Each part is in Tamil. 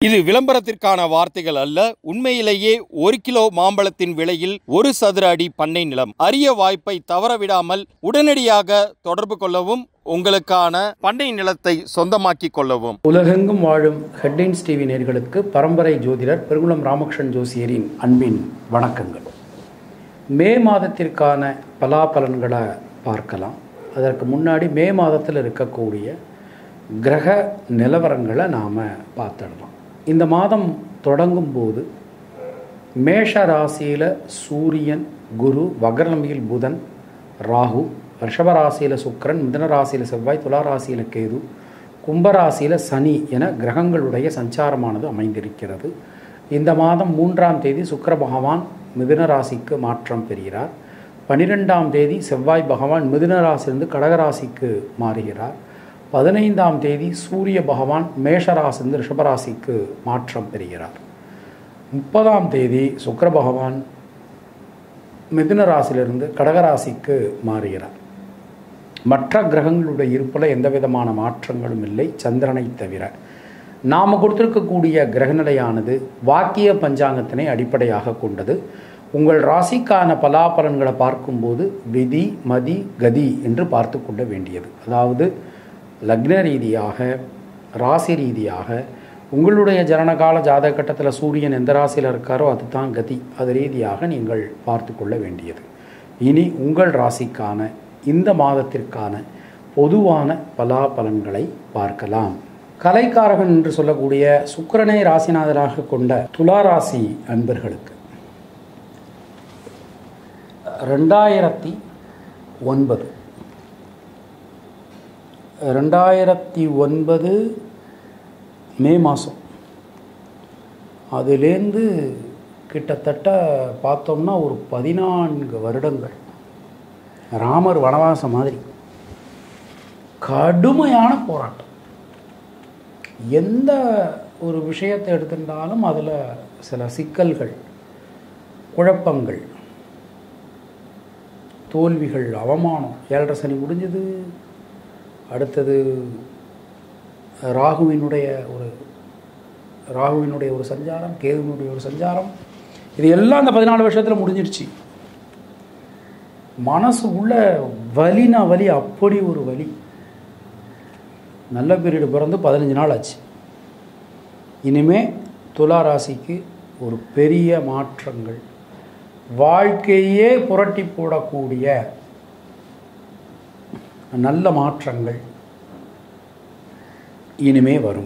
இது விளம்பரத்திற்கான வார்த்தைகள் அல்ல உண்மையிலேயே ஒரு கிலோ மாம்பழத்தின் விலையில் ஒரு சதுர அடி பண்ணை நிலம் அரிய வாய்ப்பை தவறவிடாமல் உடனடியாக தொடர்பு கொள்ளவும் உங்களுக்கான பண்ணை நிலத்தை சொந்தமாக்கிக் கொள்ளவும் உலகெங்கும் வாழும் ஹெட்லைன்ஸ் டிவி நேர்களுக்கு பரம்பரை ஜோதிடர் பெருங்குளம் ராமகிருஷ்ணன் ஜோசியரின் அன்பின் வணக்கங்கள் மே மாதத்திற்கான பலாபலன்களை பார்க்கலாம் அதற்கு முன்னாடி மே மாதத்தில் இருக்கக்கூடிய கிரக நிலவரங்களை நாம் பார்த்துடலாம் இந்த மாதம் தொடங்கும் போது மேஷ ராசியில் சூரியன் குரு வக்ரநம்பியில் புதன் ராகு ரிஷப ராசியில் சுக்கிரன் மிதன ராசியில் செவ்வாய் துலா ராசியில் கேது கும்பராசியில் சனி என கிரகங்களுடைய சஞ்சாரமானது அமைந்திருக்கிறது இந்த மாதம் மூன்றாம் தேதி சுக்கிர பகவான் மிதுன ராசிக்கு மாற்றம் பெறுகிறார் பனிரெண்டாம் தேதி செவ்வாய் பகவான் மிதுன ராசியிலிருந்து கடகராசிக்கு மாறுகிறார் பதினைந்தாம் தேதி சூரிய பகவான் மேஷராசிலிருந்து ரிஷபராசிக்கு மாற்றம் பெறுகிறார் முப்பதாம் தேதி சுக்கிர பகவான் மிதுன ராசியிலிருந்து கடகராசிக்கு மாறுகிறார் மற்ற கிரகங்களுடைய இருப்பில் எந்த விதமான மாற்றங்களும் இல்லை சந்திரனை தவிர நாம் கொடுத்திருக்கக்கூடிய கிரகநிலையானது வாக்கிய பஞ்சாங்கத்தினை அடிப்படையாக கொண்டது உங்கள் ராசிக்கான பலாபலன்களை பார்க்கும்போது விதி மதி கதி என்று பார்த்து கொள்ள வேண்டியது அதாவது லக்ன ரீதியாக ராசி ரீதியாக உங்களுடைய ஜனனகால ஜாதக கட்டத்தில் சூரியன் எந்த ராசியில் இருக்காரோ அதுதான் கதி அது ரீதியாக நீங்கள் பார்த்து கொள்ள வேண்டியது இனி உங்கள் ராசிக்கான இந்த மாதத்திற்கான பொதுவான பலாபலன்களை பார்க்கலாம் கலைக்காரகன் என்று சொல்லக்கூடிய சுக்கிரனை ராசிநாதராக கொண்ட துலா ராசி அன்பர்களுக்கு ரெண்டாயிரத்தி ஒன்பது ரெண்டாயிரத்தி ஒன்பது மே மாதம் அதுலேருந்து கிட்டத்தட்ட பார்த்தோம்னா ஒரு பதினான்கு வருடங்கள் ராமர் வனவாசம் மாதிரி கடுமையான போராட்டம் எந்த ஒரு விஷயத்தை எடுத்திருந்தாலும் அதில் சில சிக்கல்கள் குழப்பங்கள் தோல்விகள் அவமானம் ஏழரை சனி முடிஞ்சது அடுத்தது ராகுவினுடைய ஒரு ராகுவினுடைய ஒரு சஞ்சாரம் கேதுவினுடைய ஒரு சஞ்சாரம் இது எல்லாம் அந்த பதினாலு வருஷத்தில் முடிஞ்சிடுச்சு மனசு உள்ள வலினா வலி அப்படி ஒரு வலி நல்ல பீரியடு பிறந்து பதினஞ்சு நாள் ஆச்சு இனிமே துலா ராசிக்கு ஒரு பெரிய மாற்றங்கள் வாழ்க்கையே புரட்டி போடக்கூடிய நல்ல மாற்றங்கள் இனிமே வரும்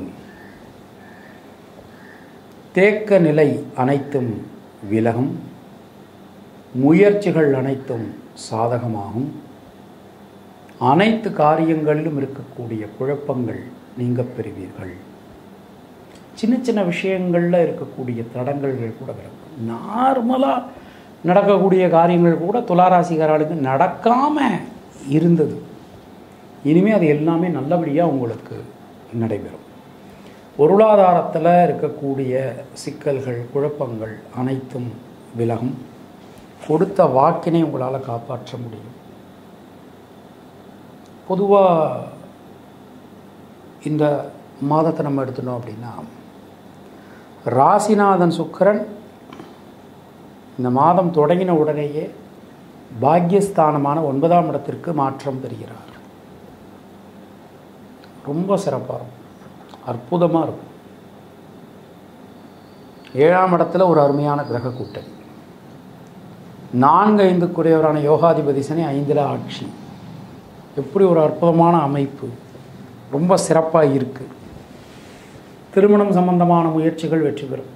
தேக்க நிலை அனைத்தும் விலகும் முயற்சிகள் அனைத்தும் சாதகமாகும் அனைத்து காரியங்களிலும் இருக்கக்கூடிய குழப்பங்கள் நீங்க பெறுவீர்கள் சின்ன சின்ன விஷயங்களில் இருக்கக்கூடிய தடங்கல்கள் கூட விலகும் நார்மலாக நடக்கக்கூடிய காரியங்கள் கூட துளாராசிகாரர்களுக்கு நடக்காமல் இருந்தது இனிமேல் அது எல்லாமே நல்லபடியாக உங்களுக்கு நடைபெறும் பொருளாதாரத்தில் இருக்கக்கூடிய சிக்கல்கள் குழப்பங்கள் அனைத்தும் விலகும் கொடுத்த வாக்கினை உங்களால் காப்பாற்ற முடியும் பொதுவாக இந்த மாதத்தை நம்ம எடுத்துனோம் அப்படின்னா ராசிநாதன் சுக்கரன் இந்த மாதம் தொடங்கின உடனேயே பாக்யஸ்தானமான ஒன்பதாம் இடத்திற்கு மாற்றம் பெறுகிறார் ரொம்ப சிறப்பாக இருக்கும் அற்புதமாக இருக்கும் ஏழாம் இடத்துல ஒரு அருமையான கிரக கூட்டணி நான்கு ஐந்து குறையவரான யோகாதிபதி சனி ஐந்தில் ஆட்சி எப்படி ஒரு அற்புதமான அமைப்பு ரொம்ப சிறப்பாக இருக்குது திருமணம் சம்பந்தமான முயற்சிகள் வெற்றி பெறும்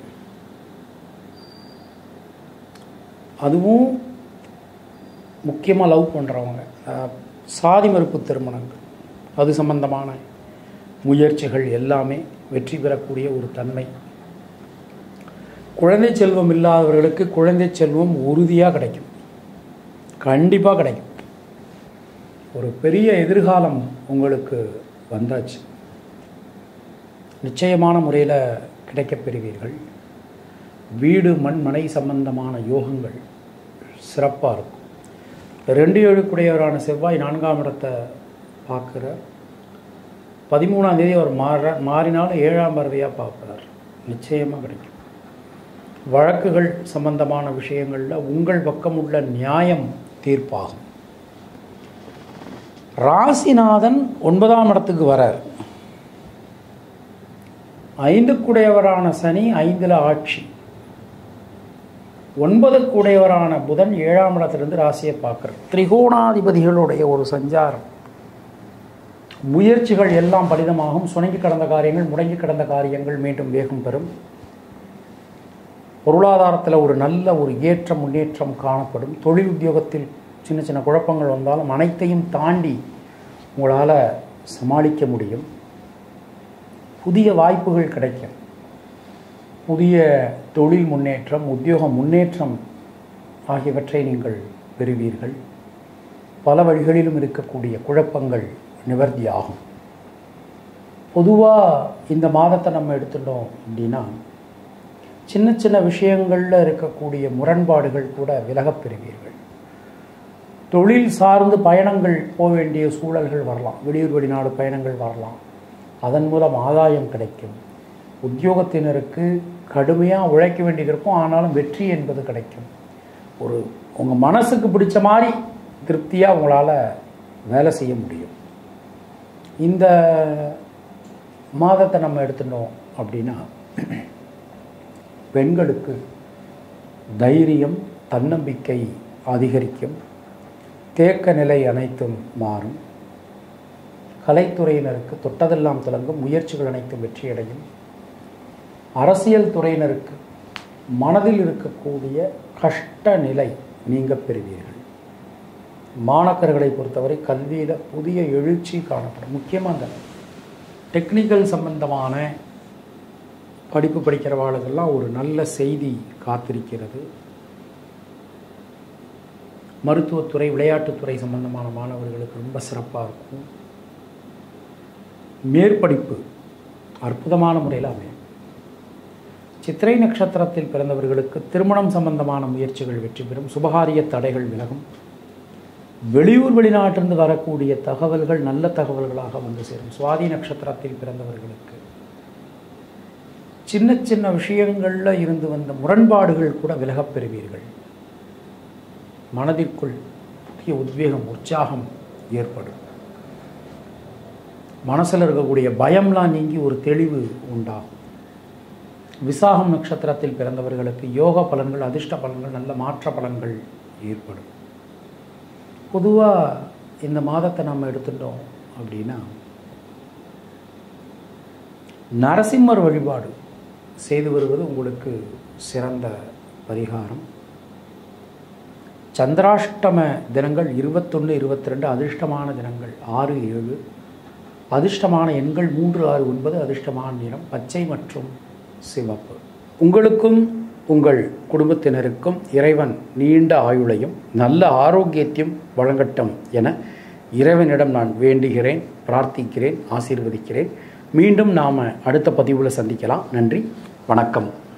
அதுவும் முக்கியமாக லவ் பண்ணுறவங்க சாதி மறுப்பு திருமணங்கள் அது சம்பந்தமான முயற்சிகள் எல்லாமே வெற்றி பெறக்கூடிய ஒரு தன்மை குழந்தை செல்வம் இல்லாதவர்களுக்கு குழந்தை செல்வம் உறுதியாக கிடைக்கும் கண்டிப்பாக கிடைக்கும் ஒரு பெரிய எதிர்காலம் உங்களுக்கு வந்தாச்சு நிச்சயமான முறையில் கிடைக்கப் பெறுவீர்கள் வீடு மண் மனை சம்பந்தமான யோகங்கள் சிறப்பாக இருக்கும் ரெண்டு ஏழுக்குடையவரான செவ்வாய் நான்காம் இடத்தை பார்க்குற பதிமூணாம் தேதி அவர் மாற மாறினாலும் ஏழாம் பறவையாக பார்ப்பார் நிச்சயமாக கிடைக்கும் வழக்குகள் சம்பந்தமான விஷயங்களில் உங்கள் பக்கம் உள்ள நியாயம் தீர்ப்பாகும் ராசிநாதன் ஒன்பதாம் இடத்துக்கு வரார் ஐந்துக்குடையவரான சனி ஐந்தில் ஆட்சி ஒன்பதுக்குடையவரான புதன் ஏழாம் இடத்திலிருந்து ராசியை பார்க்குறார் திரிகோணாதிபதிகளுடைய ஒரு சஞ்சாரம் முயற்சிகள் எல்லாம் பலிதமாகும் சுணங்கி கடந்த காரியங்கள் முடங்கி கடந்த காரியங்கள் மீண்டும் வேகம் பெறும் பொருளாதாரத்தில் ஒரு நல்ல ஒரு ஏற்ற முன்னேற்றம் காணப்படும் தொழில் உத்தியோகத்தில் சின்ன சின்ன குழப்பங்கள் வந்தாலும் அனைத்தையும் தாண்டி உங்களால் சமாளிக்க முடியும் புதிய வாய்ப்புகள் கிடைக்கும் புதிய தொழில் முன்னேற்றம் உத்தியோக முன்னேற்றம் ஆகியவற்றை நீங்கள் பெறுவீர்கள் பல வழிகளிலும் இருக்கக்கூடிய குழப்பங்கள் நிவர்த்தியாகும் பொதுவாக இந்த மாதத்தை நம்ம எடுத்துட்டோம் அப்படின்னா சின்ன சின்ன விஷயங்களில் இருக்கக்கூடிய முரண்பாடுகள் கூட விலகப் பெறுவீர்கள் தொழில் சார்ந்து பயணங்கள் போக வேண்டிய சூழல்கள் வரலாம் வெளியூர் வெளிநாடு பயணங்கள் வரலாம் அதன் மூலம் ஆதாயம் கிடைக்கும் உத்தியோகத்தினருக்கு கடுமையாக உழைக்க வேண்டியது இருக்கும் ஆனாலும் வெற்றி என்பது கிடைக்கும் ஒரு உங்கள் மனசுக்கு பிடிச்ச மாதிரி திருப்தியாக உங்களால் வேலை செய்ய முடியும் இந்த மாதத்தை நம்ம எடுத்துட்டோம் அப்படின்னா பெண்களுக்கு தைரியம் தன்னம்பிக்கை அதிகரிக்கும் தேக்க நிலை அனைத்தும் மாறும் கலைத்துறையினருக்கு தொட்டதெல்லாம் தொடங்கும் முயற்சிகள் அனைத்தும் வெற்றியடையும் அரசியல் துறையினருக்கு மனதில் இருக்கக்கூடிய கஷ்ட நிலை நீங்க பெறுவீர்கள் மாணக்கர்களை பொறுத்தவரை கல்வியில் புதிய எழுச்சி காணப்படும் முக்கியமாக அந்த டெக்னிக்கல் சம்பந்தமான படிப்பு படிக்கிறவாளுக்கெல்லாம் ஒரு நல்ல செய்தி காத்திருக்கிறது மருத்துவத்துறை விளையாட்டுத்துறை சம்பந்தமான மாணவர்களுக்கு ரொம்ப சிறப்பாக இருக்கும் மேற்படிப்பு அற்புதமான முறையில் அமையும் சித்திரை நட்சத்திரத்தில் பிறந்தவர்களுக்கு திருமணம் சம்பந்தமான முயற்சிகள் வெற்றி பெறும் சுபகாரிய தடைகள் விலகும் வெளியூர் வெளிநாட்டிலிருந்து வரக்கூடிய தகவல்கள் நல்ல தகவல்களாக வந்து சேரும் சுவாதி நட்சத்திரத்தில் பிறந்தவர்களுக்கு சின்ன சின்ன விஷயங்களில் இருந்து வந்த முரண்பாடுகள் கூட விலகப் பெறுவீர்கள் மனதிற்குள் புதிய உத்வேகம் உற்சாகம் ஏற்படும் மனசில் இருக்கக்கூடிய பயம்லாம் நீங்கி ஒரு தெளிவு உண்டாகும் விசாகம் நட்சத்திரத்தில் பிறந்தவர்களுக்கு யோக பலன்கள் அதிர்ஷ்ட பலன்கள் நல்ல மாற்ற பலன்கள் ஏற்படும் பொதுவாக இந்த மாதத்தை நம்ம எடுத்துட்டோம் அப்படின்னா நரசிம்மர் வழிபாடு செய்து வருவது உங்களுக்கு சிறந்த பரிகாரம் சந்திராஷ்டம தினங்கள் இருபத்தொன்று இருபத்தி ரெண்டு அதிர்ஷ்டமான தினங்கள் ஆறு ஏழு அதிர்ஷ்டமான எண்கள் மூன்று ஆறு ஒன்பது அதிர்ஷ்டமான நிறம் பச்சை மற்றும் சிவப்பு உங்களுக்கும் உங்கள் குடும்பத்தினருக்கும் இறைவன் நீண்ட ஆயுளையும் நல்ல ஆரோக்கியத்தையும் வழங்கட்டும் என இறைவனிடம் நான் வேண்டுகிறேன் பிரார்த்திக்கிறேன் ஆசீர்வதிக்கிறேன் மீண்டும் நாம் அடுத்த பதிவில் சந்திக்கலாம் நன்றி வணக்கம்